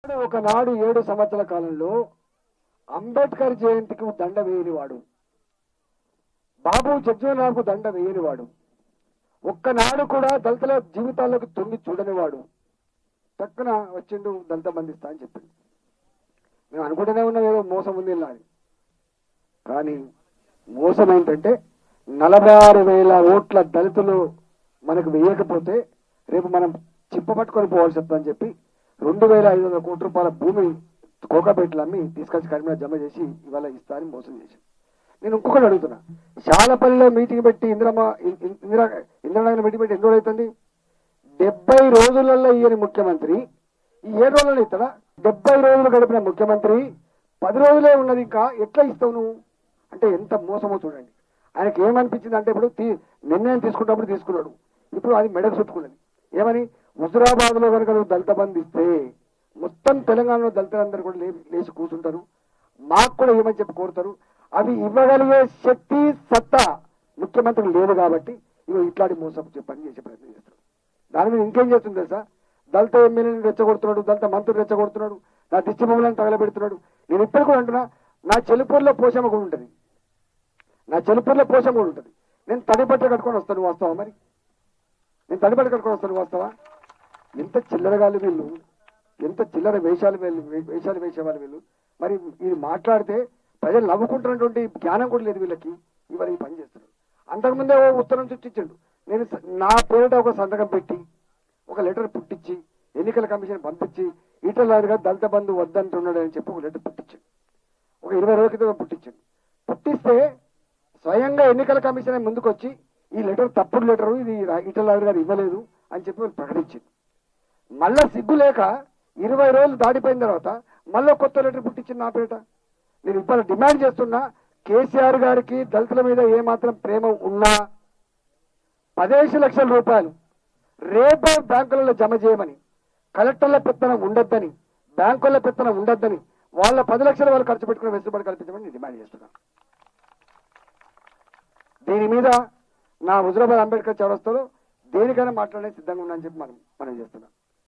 ఒకనాడు ఏడు సంవత్సరాల కాలంలో అంబేద్కర్ జయంతికి దండ వేయనివాడు బాబు జగ్జీవనరావుకు దండ వేయనివాడు ఒక్కనాడు కూడా దళితుల జీవితాల్లోకి తొంగి చూడనివాడు టక్కున వచ్చిండు దళిత బంధిస్తా అని చెప్పిండు మేము అనుకుంటూనే ఉన్నాం ఏదో మోసం ఉంది ఇలా అని కానీ మోసం ఏంటంటే నలభై ఆరు వేల ఓట్ల దళితులు మనకు వేయకపోతే రేపు మనం చిప్పపట్టుకొని పోవాల్సి వస్తుందని చెప్పి రెండు వేల ఐదు వందల కోట్ల రూపాయల భూమి కోకాపేటలు అమ్మి తీసుకొచ్చి కరీంనగర్ జమ చేసి ఇవాళ ఇస్తా అని మోసం చేసి నేను ఇంకొకటి అడుగుతున్నా శాలపల్లిలో మీటింగ్ పెట్టి ఇందిరమ్మ ఇన్- ఇన్- ఇందిరా ఇందిరానగర్ మీటింగ్ పెట్టి ఎన్ని రోజులు అవుతుంది డెబ్బై రోజులలో ఈయన ముఖ్యమంత్రి ఈ ఏడు రోజులలో ఇస్తాడా డెబ్బై రోజులు గడిపిన ముఖ్యమంత్రి పది రోజులే ఉన్నది ఇంకా ఎట్లా ఇస్తావు నువ్వు అంటే ఎంత మోసమో చూడండి ఆయనకి ఏమనిపించింది అంటే ఇప్పుడు తీ- నిర్ణయం తీసుకున్నప్పుడు తీసుకున్నాడు ఇప్పుడు అది మెడకు చుట్టుకున్నది ఏమని హుజురాబాద్ లో కనుక నువ్వు దళిత బంధు ఇస్తే మొత్తం తెలంగాణలో దళితులందరూ కూడా లే- లేచి కూర్చుంటారు మాకు కూడా ఏమని చెప్పి కోరుతారు అవి ఇవ్వగలిగే శక్తి సత్తా ముఖ్యమంత్రికి లేదు కాబట్టి ఇవి ఇట్లాంటి మోసం చే- పని చేసే ప్రయత్నం చేస్తారు దాని మీద ఇంకేం చేస్తుంది తెలుసా దళిత ఎమ్మెల్యేని రెచ్చగొడుతున్నాడు దళిత మంత్రులు రెచ్చగొడుతున్నాడు నా దిష్టి బొమ్మలను తగలబెడుతున్నాడు నేను ఇప్పుడు కూడా అంటున్నా నా చెలుపూరులో పోషమ్మ కూడా ఉంటుంది నా చెలుపూరులో పోషమ్మ కూడా ఉంటుంది నేను తడిపట్ట కట్టుకొని వస్తాను నువ్వు వస్తావా మరి నేను తడిపట్ట కట్టుకొని వస్తాను నువ్వు వస్తావా ఎంత చిల్లరగాళ్ళు వీళ్ళు ఎంత చిల్లర వేషాలు వీళ్ళు వేషాలు వేసేవాళ్ళు వీళ్ళు మరి ఇది మాట్లాడితే ప్రజలు నవ్వుకుంటున్నటువంటి జ్ఞానం కూడా లేదు వీళ్ళకి ఇవాళ ఈ పని చేస్తున్నారు అంతకుముందే ఓ ఉత్తరం చుట్టించాడు నేను స- నా పేరిట ఒక సంతకం పెట్టి ఒక లెటర్ పుట్టించి ఎన్నికల కమిషన్ పంపించి ఈటలారుగా దళిత బంధు వద్దంటున్నాడు అని చెప్పి ఒక లెటర్ పుట్టించాడు ఒక ఇరవై రోజుల క్రితం పుట్టించాడు పుట్టిస్తే స్వయంగా ఎన్నికల కమిషన్ ముందుకు వచ్చి ఈ లెటర్ తప్పుడు లెటరు ఇది ఈటలారు గారు ఇవ్వలేదు అని చెప్పి వాళ్ళు ప్రకటించింది మళ్ళా సిగ్గు లేక ఇరవై రోజులు దాటిపోయిన తర్వాత మళ్ళీ కొత్త లెటర్ పుట్టించింది నా పేట నేను ఇవాళ డిమాండ్ చేస్తున్నా కేసీఆర్ గారికి దళితుల మీద ఏమాత్రం ప్రేమ ఉన్నా పదిహేను లక్షల రూపాయలు రేపే బ్యాంకులలో జమ చేయమని కలెక్టర్ల పెత్తనం ఉండొద్దని బ్యాంకుల పెత్తనం ఉండొద్దని వాళ్ళ పది లక్షల వాళ్ళు ఖర్చు పెట్టుకుని వెసులుబాటు కల్పించమని నేను డిమాండ్ చేస్తున్నాను దీని మీద నా హుజరాబాద్ అంబేద్కర్ చౌరస్తాలో దేనికైనా మాట్లాడే సిద్ధంగా ఉన్నా అని చెప్పి మనం మనం చేస్తున్నాం